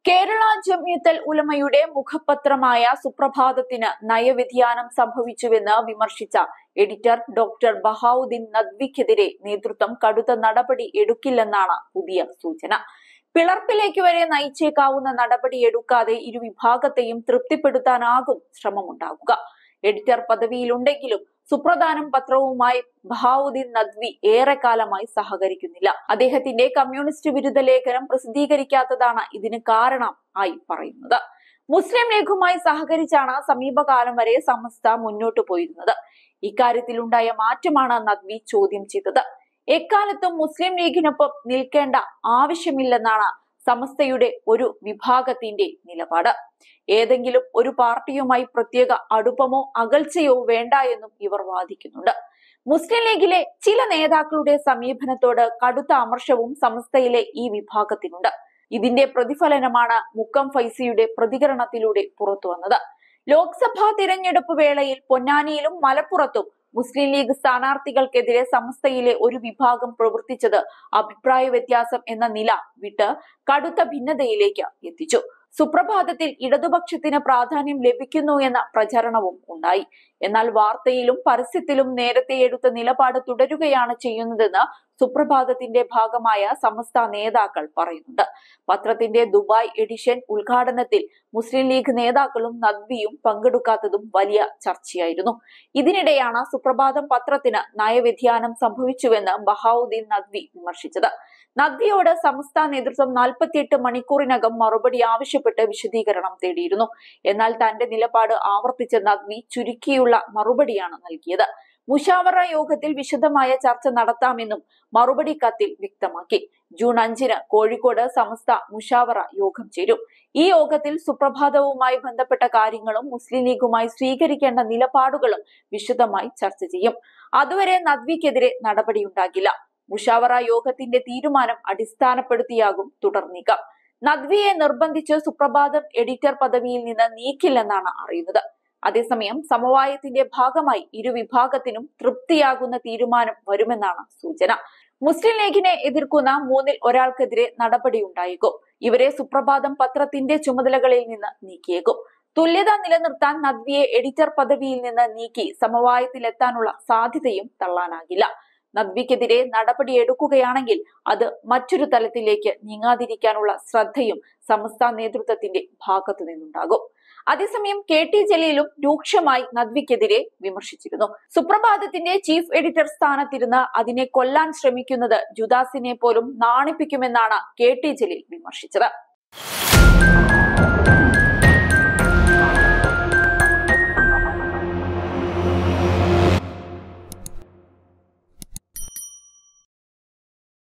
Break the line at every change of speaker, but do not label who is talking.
കേരള ജമിയത്തൽ ഉലമയുടെ മുഖപത്രമായ സുപ്രഭാതത്തിന് നയവ്യതിയാനം സംഭവിച്ചുവെന്ന് വിമർശിച്ച editor doctor Bahauddeen നദ്വിക്കെതിരെ നേതൃത്വം കടുത്ത നടപടി എടുക്കില്ലെന്നാണ് പുതിയ സൂചന പിളർപ്പിലേക്ക് വരെ നയിച്ചേക്കാവുന്ന നടപടി എടുക്കാതെ ഇരുവിഭാഗത്തെയും തൃപ്തിപ്പെടുത്താനാകും ശ്രമമുണ്ടാകുക എഡിറ്റർ പദവിയിലുണ്ടെങ്കിലും സുപ്രധാനം പത്രവുമായി ബഹാവുദ്ദീൻ നദ്വി ഏറെക്കാലമായി സഹകരിക്കുന്നില്ല അദ്ദേഹത്തിന്റെ കമ്മ്യൂണിസ്റ്റ് വിരുദ്ധ ലേഖനം പ്രസിദ്ധീകരിക്കാത്തതാണ് ഇതിന് കാരണം ആയി പറയുന്നത് മുസ്ലിം ലീഗുമായി സഹകരിച്ചാണ് സമീപകാലം വരെ സമസ്ത മുന്നോട്ടു പോയിരുന്നത് ഇക്കാര്യത്തിലുണ്ടായ മാറ്റമാണ് നദ്വി ചോദ്യം ചെയ്തത് എക്കാലത്തും മുസ്ലിം ലീഗിനൊപ്പം നിൽക്കേണ്ട ആവശ്യമില്ലെന്നാണ് സമസ്തയുടെ ഒരു വിഭാഗത്തിന്റെ നിലപാട് ഏതെങ്കിലും ഒരു പാർട്ടിയുമായി പ്രത്യേക അടുപ്പമോ അകൽച്ചയോ വേണ്ട എന്നും ഇവർ വാദിക്കുന്നുണ്ട് മുസ്ലിം ലീഗിലെ ചില നേതാക്കളുടെ സമീപനത്തോട് കടുത്ത അമർഷവും സമസ്തയിലെ ഈ വിഭാഗത്തിനുണ്ട് ഇതിന്റെ പ്രതിഫലനമാണ് മുക്കം ഫൈസിയുടെ പ്രതികരണത്തിലൂടെ പുറത്തു വന്നത് ലോക്സഭാ തിരഞ്ഞെടുപ്പ് വേളയിൽ പൊന്നാനിയിലും മലപ്പുറത്തും മുസ്ലിം ലീഗ് സ്ഥാനാർത്ഥികൾക്കെതിരെ സമസ്തയിലെ ഒരു വിഭാഗം പ്രവർത്തിച്ചത് അഭിപ്രായ വ്യത്യാസം എന്ന നില വിട്ട് കടുത്ത ഭിന്നതയിലേക്ക് എത്തിച്ചു സുപ്രഭാതത്തിൽ ഇടതുപക്ഷത്തിന് പ്രാധാന്യം ലഭിക്കുന്നു എന്ന പ്രചരണവും ഉണ്ടായി എന്നാൽ വാർത്തയിലും പരസ്യത്തിലും നേരത്തെ എടുത്ത നിലപാട് തുടരുകയാണ് ചെയ്യുന്നതെന്ന് സുപ്രഭാതത്തിന്റെ ഭാഗമായ സമസ്ത നേതാക്കൾ പറയുന്നുണ്ട് പത്രത്തിന്റെ ദുബായ് എഡിഷൻ ഉദ്ഘാടനത്തിൽ മുസ്ലിം ലീഗ് നേതാക്കളും നദ്വിയും പങ്കെടുക്കാത്തതും വലിയ ചർച്ചയായിരുന്നു ഇതിനിടെയാണ് സുപ്രഭാതം പത്രത്തിന് നയവ്യതിയാനം സംഭവിച്ചുവെന്ന് ബഹാവുദ്ദീൻ നദ്വി വിമർശിച്ചത് നദ്വിയോട് സംസ്ഥാന നേതൃത്വം നാൽപ്പത്തിയെട്ട് മണിക്കൂറിനകം മറുപടി ആവശ്യപ്പെട്ട് വിശദീകരണം തേടിയിരുന്നു എന്നാൽ തന്റെ നിലപാട് ആവർത്തിച്ച നദ്വി ചുരുക്കിയുള്ള മറുപടിയാണ് നൽകിയത് മുഷാവറ യോഗത്തിൽ വിശദമായ ചർച്ച നടത്താമെന്നും മറുപടി കത്തിൽ വ്യക്തമാക്കി ജൂൺ അഞ്ചിന് കോഴിക്കോട് സമസ്ത മുഷാവറ യോഗം ചേരും ഈ യോഗത്തിൽ സുപ്രഭാതവുമായി ബന്ധപ്പെട്ട കാര്യങ്ങളും മുസ്ലിം ലീഗുമായി സ്വീകരിക്കേണ്ട നിലപാടുകളും വിശദമായി ചർച്ച ചെയ്യും അതുവരെ നദ്വിക്കെതിരെ നടപടിയുണ്ടാകില്ല മുഷാവറ യോഗത്തിന്റെ തീരുമാനം അടിസ്ഥാനപ്പെടുത്തിയാകും തുടർ നീക്കം നദ്വിയെ നിർബന്ധിച്ച് സുപ്രഭാതം എഡിറ്റർ പദവിയിൽ നിന്ന് നീക്കില്ലെന്നാണ് അറിയുന്നത് അതേസമയം സമവായത്തിന്റെ ഭാഗമായി ഇരുവിഭാഗത്തിനും തൃപ്തിയാകുന്ന തീരുമാനം വരുമെന്നാണ് സൂചന മുസ്ലിം ലീഗിനെ എതിർക്കുന്ന മൂന്നിൽ ഒരാൾക്കെതിരെ നടപടിയുണ്ടായേക്കും ഇവരെ സുപ്രഭാതം പത്രത്തിന്റെ ചുമതലകളിൽ നിന്ന് നീക്കിയേക്കും തുല്യത നിലനിർത്താൻ നദ്വിയെ എഡിറ്റർ പദവിയിൽ നിന്ന് നീക്കി സമവായത്തിലെത്താനുള്ള സാധ്യതയും തള്ളാനാകില്ല നദ്വിക്കെതിരെ നടപടിയെടുക്കുകയാണെങ്കിൽ അത് മറ്റൊരു തലത്തിലേക്ക് നീങ്ങാതിരിക്കാനുള്ള ശ്രദ്ധയും സമസ്ത നേതൃത്വത്തിന്റെ ഭാഗത്തു നിന്നുണ്ടാകും അതേസമയം കെ ടി ജലീലും രൂക്ഷമായി നദ്വിക്കെതിരെ വിമർശിച്ചിരുന്നു സുപ്രഭാതത്തിന്റെ ചീഫ് എഡിറ്റർ സ്ഥാനത്തിരുന്ന് അതിനെ കൊല്ലാൻ ശ്രമിക്കുന്നത് ജുദാസിനെ പോലും നാണിപ്പിക്കുമെന്നാണ് കെ ടി ജലീൽ വിമർശിച്ചത്